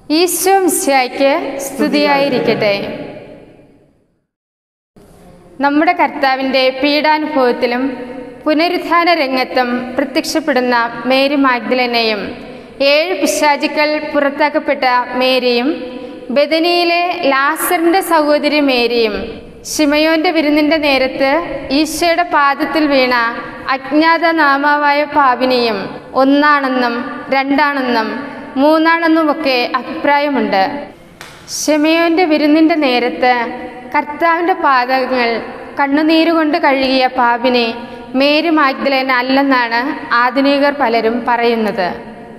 ഈശോ മിശിഹായ്ക്ക് സ്തുതിയായിരിക്കട്ടെ നമ്മുടെ കർത്താവിൻ്റെ പീഡാനുഭവത്തിലും പുനരുത്ഥാന രംഗത്തും പ്രത്യക്ഷപ്പെടുന്ന മേരി മാഗ്ദലനെയും ഏഴ് പിശാചുക്കൾ പുറത്താക്കപ്പെട്ട മേരിയും ബദനിയിലെ ലാസറിൻ്റെ സഹോദരി മേരിയും ഷിമയോന്റെ വിരുന്നിൻ്റെ നേരത്ത് ഈശോയുടെ പാദത്തിൽ വീണ അജ്ഞാത നാമാവായ പാപിനിയും ഒന്നാണെന്നും രണ്ടാണെന്നും മൂന്നാണെന്നുമൊക്കെ അഭിപ്രായമുണ്ട് ഷെമയോന്റെ വിരുന്നിൻ്റെ നേരത്ത് കർത്താവിൻ്റെ പാദങ്ങൾ കണ്ണുനീരുകൊണ്ട് കഴുകിയ പാപിനെ മേരി മാഗ്ദലേന അല്ലെന്നാണ് ആധുനികർ പലരും പറയുന്നത്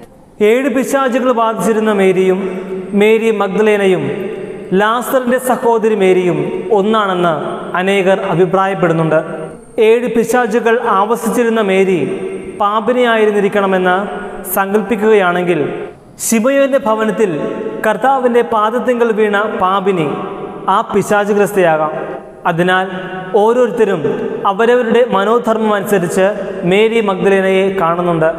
ഏഴ് പിശാചുകൾ ബാധിച്ചിരുന്ന മേരിയും മേരി മഗ്ദലേനയും ലാസറിന്റെ സഹോദരി മേരിയും ഒന്നാണെന്ന് അനേകർ അഭിപ്രായപ്പെടുന്നുണ്ട് ഏഴ് പിശാചുകൾ ആവസിച്ചിരുന്ന മേരി പാപിനിയായിരുന്നിരിക്കണമെന്ന് സങ്കല്പിക്കുകയാണെങ്കിൽ ശിവയോന്റെ ഭവനത്തിൽ കർത്താവിൻ്റെ പാദത്തിങ്കൽ വീണ പാപിനി ആ പിശാചുഗ്രസ്തയാകാം അതിനാൽ ഓരോരുത്തരും അവരവരുടെ മനോധർമ്മം അനുസരിച്ച് മേരി മഗ്ദലേനയെ കാണുന്നുണ്ട്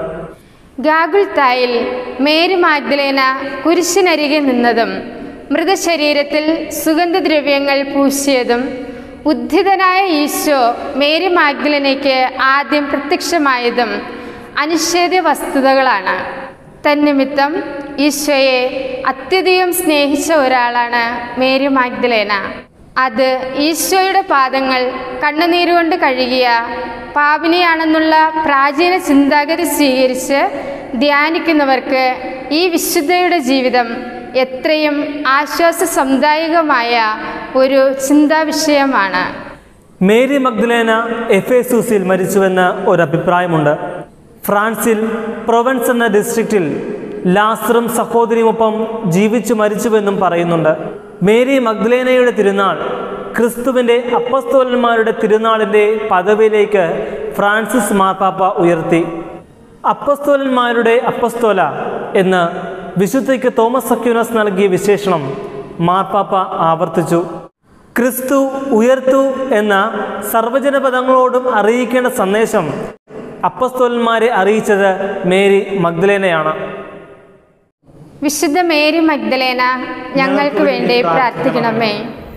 ഗാഗുൽത്തായിൽ മേരി മാഗ്ദലേന കുരിശിനരികെ നിന്നതും മൃതശരീരത്തിൽ സുഗന്ധദ്രവ്യങ്ങൾ പൂശിയതും ഉദ്ധിതനായ ഈശോ മേരി മാഗ്ദലനയ്ക്ക് ആദ്യം പ്രത്യക്ഷമായതും അനിഷേധ്യ വസ്തുതകളാണ് തന്നിമിത്തം ഈശോയെ അത്യധികം സ്നേഹിച്ച ഒരാളാണ് മേരി മാഗ്ദലേന അത് ഈശോയുടെ പാദങ്ങൾ കണ്ണുനീരുകൊണ്ട് കഴുകിയ പാപിനിയാണെന്നുള്ള പ്രാചീന ചിന്താഗതി സ്വീകരിച്ച് ധ്യാനിക്കുന്നവർക്ക് ഈ വിശുദ്ധയുടെ ജീവിതം എത്രയും ആശ്വാസ സമുദായികമായ ഒരു ചിന്താവിഷയമാണ് മേരി മഗ്ദലേന എഫേസൂസിൽ മരിച്ചുവെന്ന് ഒരു അഭിപ്രായമുണ്ട് ഫ്രാൻസിൽ പ്രൊവൻസ് എന്ന ഡിസ്ട്രിക്റ്റിൽ ലാസറും സഹോദരിയുമൊപ്പം ജീവിച്ചു മരിച്ചുവെന്നും പറയുന്നുണ്ട് മേരി മഗ്ദലേനയുടെ തിരുനാൾ ക്രിസ്തുവിൻ്റെ അപ്പസ്തോലന്മാരുടെ തിരുനാളിൻ്റെ പദവിയിലേക്ക് ഫ്രാൻസിസ് മാർപ്പാപ്പ ഉയർത്തി അപ്പസ്തോലന്മാരുടെ അപ്പസ്തോല എന്ന് വിശുദ്ധയ്ക്ക് തോമസ് അക്യൂനസ് നൽകിയ വിശേഷണം മാർപ്പാപ്പ ആവർത്തിച്ചു ക്രിസ്തു ഉയർത്തു എന്ന സർവജന പദങ്ങളോടും അറിയിക്കേണ്ട സന്ദേശം അപ്പസ്തോലന്മാരെ അറിയിച്ചത് മേരി മഗ്ദലേനയാണ് വിശുദ്ധ മേരി മഗ്ദലേന ഞങ്ങൾക്ക് വേണ്ടി പ്രാർത്ഥിക്കണമേ